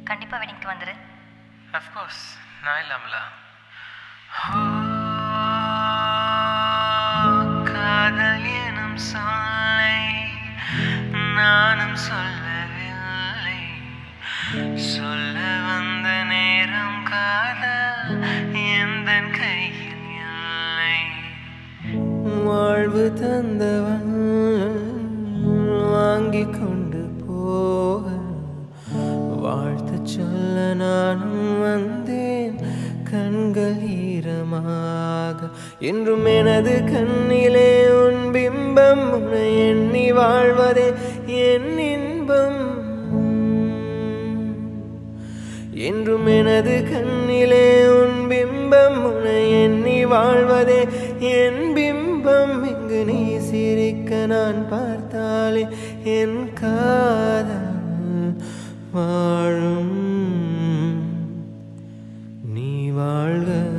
கண்டிப்பாக வெட்டிங்க்கு வந்துரு அஃப்கோர்ஸ் நான் இல்லாமலா காதல் எனும் சொல்லை நானும் சொல்லவில்லை சொல்ல வந்த நேரம் காதல் எந்த கையில் இல்லை வாழ்வு தந்தவன் வாங்கி கொண்டு போக வாழ்த்து சொல்ல நானும் வந்தேன் கண்கள் ஈரமாக என்றும் எனது கண்ணிலே உன் பிம்பம் உன்னை எண்ணி வாழ்வதே என் இன்பம் என்றும் எனது கண்ணிலே உன் பிம்பம் உன்னை எண்ணி வாழ்வதே என் பிம்பம் இங்கு நீ சிரிக்க நான் பார்த்தாலே என் காதல் வாழும் நீ வாழ்க